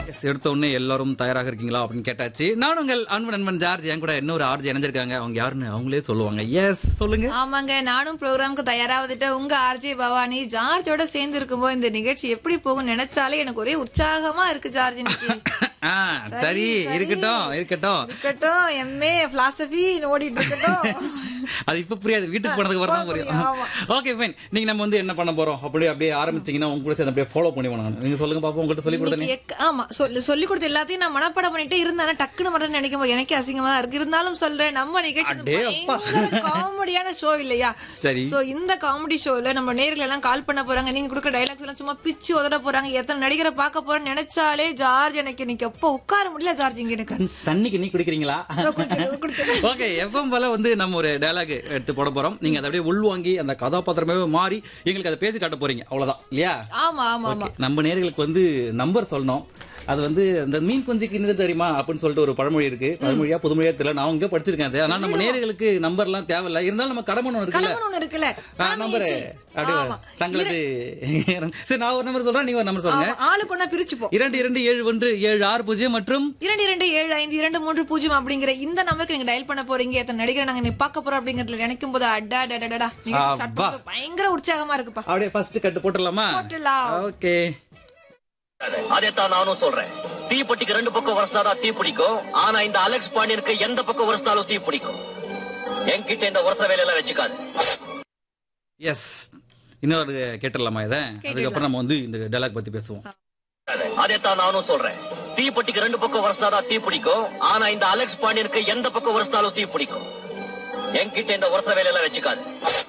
Yes, எடுத்த உடனே எல்லாரும் தயாராக இருக்கீங்களா அப்படின்னு கேட்டாச்சு நான் உங்கள் அன்பு நண்பன் ஜார்ஜ் என் கூட இன்னொரு ஆர்ஜ் இணைஞ்சிருக்காங்க அவங்க யாருன்னு அவங்களே சொல்லுவாங்க எஸ் சொல்லுங்க ஆமாங்க நானும் ப்ரோக்ராமுக்கு தயாராவதுட்டு உங்க ஆர்ஜே பவானி ஜார்ஜோட சேர்ந்து இருக்கும்போது இந்த நிகழ்ச்சி எப்படி போகும் நினைச்சாலே எனக்கு ஒரே உற்சாகமா இருக்கு ஜார்ஜ் இன்னைக்கு ஆ, சரி இருக்கட்டும் இருக்கட்டும் இருக்கட்டும் எம்ஏ பிலாசபி ஓடிட்டு இருக்கட்டும் அது இப்ப புரியாது வீட்டுக்கு போனதுக்கு அப்புறம் தான் புரியும் ஆமா. ஓகே ஃபைன் நீங்க நம்ம வந்து என்ன பண்ண போறோம் அப்படியே அப்படியே ஆரம்பிச்சீங்கன்னா உங்க கூட சேர்ந்து அப்படியே ஃபாலோ பண்ணி போனாங்க நீங்க சொல்லுங்க பாப்போம் உங்கள்கிட்ட சொல்லி கொடுத்தனே இன்னைக்கு எக்க- ஆமா சொல்லி சொல்லி கொடுத்த எல்லாத்தையும் நான் மனப்பாடம் பண்ணிட்டே இருந்தேன் டக்குனு மட்டும் நினைக்கும் போது எனக்கே அசிங்கமா தான் இருக்கு இருந்தாலும் சொல்றேன் நம்ம நிகழ்ச்சி வந்து அடே அப்பா. பயங்கர காமெடியான ஷோ இல்லையா சரி. சோ இந்த காமெடி ஷோல நம்ம நேர்ல எல்லாம் கால் பண்ண போறாங்க நீங்க கொடுக்குற டைலாக்ஸ் எல்லாம் சும்மா பிச்சு உதற போறாங்க எத்தனை நடிகரை பார்க்க போறேன்னு நினைச்சாலே ஜார்ஜ் எனக்கு இன்னைக்கு எப்போ உட்கார முடியல ஜார்ஜ் இங்க எனக்கு தண்ணி- தண்ணிக்கு நீ குடிக்கிறீங்களா குடிச்சிரு, குடிச்சிரு. ஓகே எஃப்எம் போல வந்து நம்ம ஒரு டயலாக் எடுத்து போட போறோம் நீங்க அதை அப்படியே உள்வாங்கி அந்த கதாபாத்திரமே மாறி எங்களுக்கு அதை பேசி காட்ட போறீங்க அவ்வளவுதான் இல்லையா ஆமா ஆமா ஆமா Okay. நம்ம நேர்களுக்கு வந்து நம்பர் சொல்லணும் அது வந்து அந்த மீன் குஞ்சுக்கு இன்னது தெரியுமா அப்படின்னு சொல்லிட்டு ஒரு பழமொழி இருக்கு பழமொழியா புதுமொழியா தெரியல நான் இங்க படிச்சிருக்கேன் அது அதனால நம்ம நேர்களுக்கு நம்பர் எல்லாம் தேவையில்ல இருந்தாலும் நம்ம கடமணும் இருக்குல்ல கடமை ஒண்ணு இருக்குல்ல நம்பர் கடமையாச்சு. அப்படியே ஆமா. தங்களது சரி நான் ஒரு நம்பர் சொல்றேன் நீங்க ஒரு நம்பர் சொல்லுங்க ஆமா, ஆளுக்கு ஒண்ணா பிரிச்சுப்போம் இரண்டு இரண்டு ஏழு ஒன்று ஏழு ஆறு பூஜ்ஜியம் மற்றும் இரண்டு இரண்டு ஏழு ஐந்து இரண்டு மூன்று பூஜ்ஜியம் அப்படிங்கிற இந்த நம்பருக்கு நீங்க டயல் பண்ண போறீங்க எத்தனை நடிகரை நாங்க நீ பார்க்க போறோம் அப்படிங்கறதுல நினைக்கும் போது அடா டடடா நீங்க ஸ்டார்ட் அப்பா. பண்ணும்போது பயங்கர உற்சாகமா இருக்குப்பா அப்படியே ஃபர்ஸ்ட் கட்டு போட்டுடலாமா போட்டுடலாம். ஓகே அதைத்தான் நானும் சொல்றேன் தீப்பெட்டிக்கு ரெண்டு பக்கம் வருஷனாதான் தீ பிடிக்கும் ஆனா இந்த அலெக்ஸ் பாண்டியனுக்கு எந்த பக்கம் வருஷனாலும் தீ பிடிக்கும் என்கிட்ட இந்த உரச வேலையெல்லாம் வச்சுக்காது எஸ் இன்னொரு கேட்டுடலாமா இதை அதுக்கப்புறம் நம்ம வந்து இந்த டைலாக் பத்தி பேசுவோம் அதைத்தான் நானும் சொல்றேன் தீப்பெட்டிக்கு ரெண்டு பக்கம் வருஷனாதான் தீ பிடிக்கும் ஆனா இந்த அலெக்ஸ் பாண்டியனுக்கு எந்த பக்கம் வருஷனாலும் தீ பிடிக்கும் என்கிட்ட இந்த உரச வேலையெல்லாம் வச்சுக்காது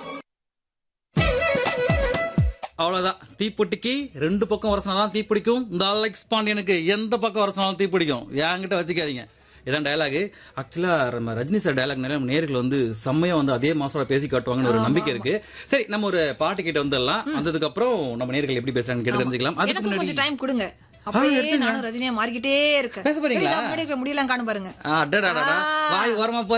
அவ்வளவுதான் தீப்பொட்டிக்கு ரெண்டு பக்கம் வரசனாலும் தீ பிடிக்கும் இந்த அலெக்ஸ் பாண்டியனுக்கு எந்த பக்கம் வரசனாலும் தீ பிடிக்கும் என்கிட்ட வச்சுக்காதீங்க இதான் டயலாக் ஆக்சுவலா நம்ம ரஜினி சார் டயலாக் நம்ம நேர்கள் வந்து செம்மையா வந்து அதே மாசோட பேசி காட்டுவாங்கன்னு ஒரு நம்பிக்கை இருக்கு சரி நம்ம ஒரு பாட்டு கிட்ட வந்துடலாம் வந்ததுக்கு அப்புறம் நம்ம நேர்கள் எப்படி பேசுறாங்கன்னு கேட்டு தெரிஞ்சுக்கலாம் அதுக்கு எனக்கும் முன்னாடி கொஞ்சம் டைம் கொடுங்க அப்படியே நானும் ரஜினியா மாறிக்கிட்டே இருக்கேன் பேச போறீங்களா? தெரியுதா? முன்னாடி இருக்கிற முடியெல்லாம் காணும் பாருங்க ஆ, அடடடடா. வாய் ஓரமா போ